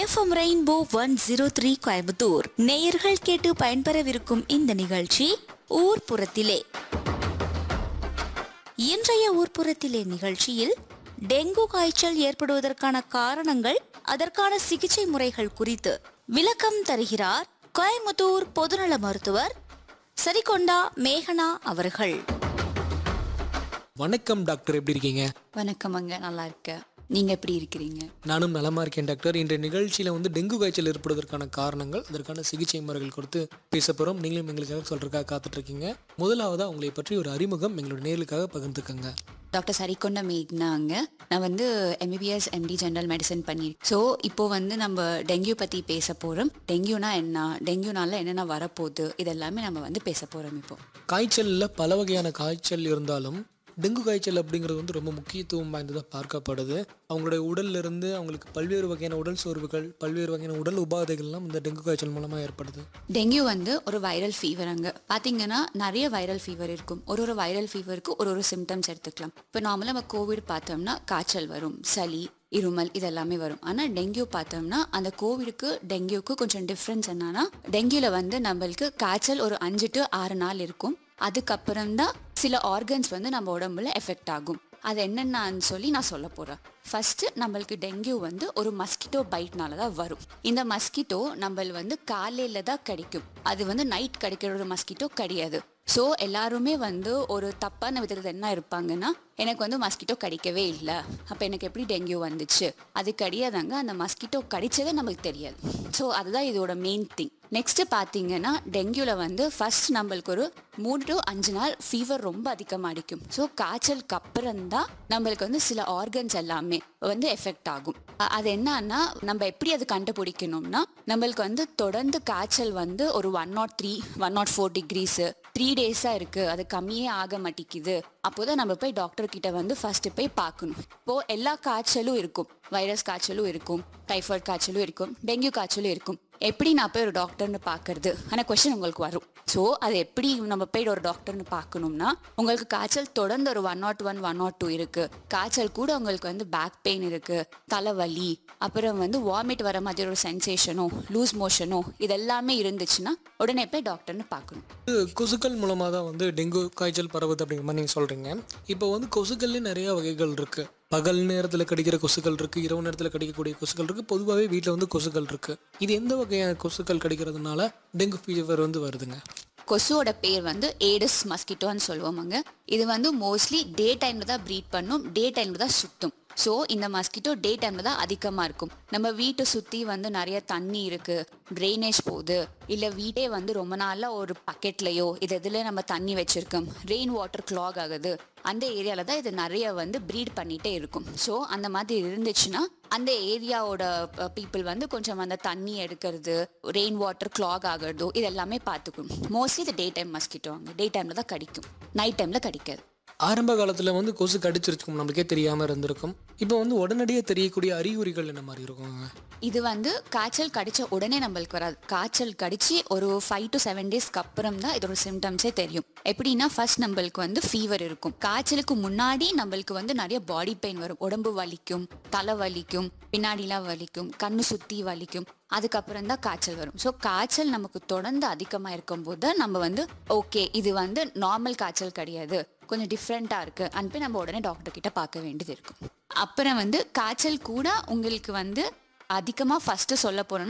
FM rainbow one zero three Coimbatore நேயர்கள் கேட்டு பயன்பெறவிருக்கும் இந்த நிகழ்ச்சி ஊர்ப்புறத்திலே இன்றைய ஊர்ப்புறத்திலே நிகழ்ச்சியில் டெங்கு காய்ச்சல் ஏற்படுவதற்கான காரணங்கள் அதற்கான சிகிச்சை முறைகள் குறித்து விளக்கம் தருகிறார் கோயம்புத்தூர் பொதுநல மருத்துவர் சரிகொண்டா மேகனா அவர்கள் வணக்கம் டாக்டர் எப்படி இருக்கீங்க வணக்கம் அங்க நல்லா இருக்கேன் நீங்க எப்படி இருக்கிறீங்க நானும் நலமா இருக்கேன் டாக்டர் இன்றைய நிகழ்ச்சியில வந்து டெங்கு காய்ச்சல் ஏற்படுவதற்கான காரணங்கள் அதற்கான சிகிச்சை முறைகள் குறித்து பேச போறோம் நீங்களும் எங்களுக்காக சொல்றதுக்காக காத்துட்டு இருக்கீங்க முதலாவதா உங்களை பற்றி ஒரு அறிமுகம் எங்களோட நேர்களுக்காக பகிர்ந்துக்கங்க டாக்டர் சரிகொண்ட மேக்னாங்க நான் வந்து எம்பிபிஎஸ் எம்டி ஜெனரல் மெடிசன் பண்ணியிருக்கேன் ஸோ இப்போ வந்து நம்ம டெங்கு பற்றி பேச போகிறோம் டெங்குனா என்ன டெங்குனால என்னென்ன வரப்போகுது இதெல்லாமே நம்ம வந்து பேச போகிறோம் இப்போ காய்ச்சல்ல பல வகையான காய்ச்சல் இருந்தாலும் டெங்கு காய்ச்சல் அப்படிங்கிறது வந்து ரொம்ப முக்கியத்துவம் வாய்ந்ததாக பார்க்கப்படுது அவங்களுடைய உடல்ல இருந்து அவங்களுக்கு பல்வேறு வகையான உடல் சோர்வுகள் பல்வேறு வகையான உடல் உபாதைகள்லாம் இந்த டெங்கு காய்ச்சல் மூலமா ஏற்படுது டெங்கு வந்து ஒரு வைரல் ஃபீவர் அங்கே பார்த்தீங்கன்னா நிறைய வைரல் ஃபீவர் இருக்கும் ஒரு ஒரு வைரல் ஃபீவருக்கு ஒரு ஒரு சிம்டம்ஸ் எடுத்துக்கலாம் இப்போ நார்மலாக நம்ம கோவிட் பார்த்தோம்னா காய்ச்சல் வரும் சளி இருமல் இதெல்லாமே வரும் ஆனால் டெங்கு பார்த்தோம்னா அந்த கோவிடுக்கு டெங்குக்கு கொஞ்சம் டிஃப்ரென்ஸ் என்னன்னா டெங்குல வந்து நம்மளுக்கு காய்ச்சல் ஒரு அஞ்சு டு ஆறு நாள் இருக்கும் அதுக்கப்புறம் தான் சில ஆர்கன்ஸ் வந்து நம்ம உடம்புல எஃபெக்ட் ஆகும் அது என்னென்னு சொல்லி நான் சொல்ல போகிறேன் ஃபர்ஸ்ட் நம்மளுக்கு டெங்கு வந்து ஒரு மஸ்கிட்டோ பைட்னால தான் வரும் இந்த மஸ்கிட்டோ நம்மள வந்து காலையில தான் கிடைக்கும் அது வந்து நைட் கிடைக்கிற ஒரு மஸ்கிட்டோ கிடையாது ஸோ எல்லாருமே வந்து ஒரு தப்பான விதத்தில் என்ன இருப்பாங்கன்னா எனக்கு வந்து மஸ்கிட்டோ கடிக்கவே இல்லை அப்போ எனக்கு எப்படி டெங்கு வந்துச்சு அது கிடையாதாங்க அந்த மஸ்கிட்டோ கடிச்சதே நம்மளுக்கு தெரியாது ஸோ அதுதான் இதோட மெயின் திங் நெக்ஸ்ட் பார்த்தீங்கன்னா டெங்குல வந்து ஃபர்ஸ்ட் நம்மளுக்கு ஒரு மூணு டு அஞ்சு நாள் ஃபீவர் ரொம்ப அதிகமாக அடிக்கும் ஸோ காய்ச்சலுக்கு அப்புறம் தான் நம்மளுக்கு வந்து சில ஆர்கன்ஸ் எல்லாமே வந்து எஃபெக்ட் ஆகும் அ- அது என்னன்னா நம்ம எப்படி அது கண்டுபிடிக்கணும்னா நம்மளுக்கு வந்து தொடர்ந்து காய்ச்சல் வந்து ஒரு one nought three one nought four degrees three டேஸாக இருக்கு அது கம்மியே ஆக மாட்டேங்குது அப்போதான் நம்ம போய் டாக்டர் கிட்ட வந்து ஃபர்ஸ்ட் போய் பார்க்கணும் இப்போ எல்லா காய்ச்சலும் இருக்கும் வைரஸ் காய்ச்சலும் இருக்கும் டைஃபாய்டு காய்ச்சலும் இருக்கும் டெங்கு காய்ச்சலும் இருக்கும் எப்படி நான் போய் ஒரு டாக்டர்னு பார்க்கறது ஆனால் கொஸ்டின் உங்களுக்கு வரும் ஸோ அது எப்படி நம்ம போய் ஒரு டாக்டர்னு பார்க்கணும்னா உங்களுக்கு காய்ச்சல் தொடர்ந்து ஒரு one nought one one nought two இருக்கு காய்ச்சல் கூட உங்களுக்கு வந்து பேக் பெயின் இருக்கு தலைவலி அப்புறம் வந்து வாமிட் வர மாதிரி ஒரு சென்சேஷனோ லூஸ் மோஷனோ இதெல்லாமே இருந்துச்சுன்னா உடனே போய் டாக்டர்னு பார்க்கணும் இது கொசுக்கள் மூலமாக தான் வந்து டெங்கு காய்ச்சல் பரவுது அப்படிங்கிற மாதிரி நீங்கள் சொல்கிறீங்க இப்போ வந்து கொசுக்கள்லேயே நிறைய வகைகள் இருக்குது பகல் நேரத்தில் கடிக்கிற கொசுக்கள் இருக்குது இரவு நேரத்தில் கடிக்கக்கூடிய கொசுக்கள் இருக்குது பொதுவாகவே வீட்டில் வந்து கொசுக்கள் இருக்குது இது எந்த வகையான கொசுக்கள் கடிக்கிறதுனால டெங்கு ஃபீவர் வந்து வருதுங்க கொசுவோட பேர் வந்து ஏடிஸ் மஸ்கிட்டோன்னு சொல்லுவோமாங்க இது வந்து மோஸ்ட்லி டே டைம்ல தான் ப்ரீட் பண்ணும் டே டைம்ல தான் சுத்தும் ஸோ இந்த மஸ்கிட்டோ டே டைம்ல தான் அதிகமாக இருக்கும் நம்ம வீட்டை சுற்றி வந்து நிறைய தண்ணி இருக்கு ட்ரைனேஜ் போகுது இல்லை வீட்டே வந்து ரொம்ப நாளாக ஒரு பக்கெட்லையோ இது எதுல நம்ம தண்ணி வச்சிருக்கோம் ரெயின் வாட்டர் கிளாக் ஆகுது அந்த ஏரியாவில் தான் இது நிறைய வந்து ப்ரீட் பண்ணிட்டே இருக்கும் ஸோ அந்த மாதிரி இருந்துச்சுன்னா அந்த ஏரியாவோட பீப்புள் வந்து கொஞ்சம் அந்த தண்ணி எடுக்கிறது ரெயின் வாட்டர் கிளாக் ஆகிறதோ இது எல்லாமே பார்த்துக்கணும் மோஸ்ட்லி இது டே டைம் மஸ்கிட்டோ அங்கே டே டைமில் தான் கடிக்கும் நைட் டைமில் கடிக்காது ஆரம்ப காலத்தில் வந்து கொசு கடிச்சிருக்கும் நம்மளுக்கே தெரியாமல் இருந்திருக்கும் இப்போ வந்து உடனடியாக தெரியக்கூடிய அறிகுறிகள் என்ன மாதிரி இருக்குங்க இது வந்து காய்ச்சல் கடிச்ச உடனே நம்மளுக்கு வராது காய்ச்சல் கடிச்சு ஒரு ஃபைவ் டு செவன் டேஸ்க்கு அப்புறம் தான் இதோட சிம்டம்ஸே தெரியும் எப்படின்னா ஃபர்ஸ்ட் நம்மளுக்கு வந்து ஃபீவர் இருக்கும் காய்ச்சலுக்கு முன்னாடி நம்மளுக்கு வந்து நிறைய பாடி பெயின் வரும் உடம்பு வலிக்கும் தலை வலிக்கும் பின்னாடிலாம் வலிக்கும் கண்ணு சுத்தி வலிக்கும் அதுக்கப்புறம் தான் காய்ச்சல் வரும் ஸோ காய்ச்சல் நமக்கு தொடர்ந்து அதிகமாக இருக்கும்போது தான் நம்ம வந்து ஓகே இது வந்து நார்மல் காய்ச்சல் கிடையாது கொஞ்சம் டிஃப்ரெண்ட்டாக இருக்கு அனுப்பி நம்ம உடனே டாக்டர் கிட்ட பார்க்க வேண்டியது இருக்கும் அப்புறம் வந்து காய்ச்சல் கூட உங்களுக்கு வந்து அதிகமாக ஃபர்ஸ்ட் சொல்ல போறோம்னா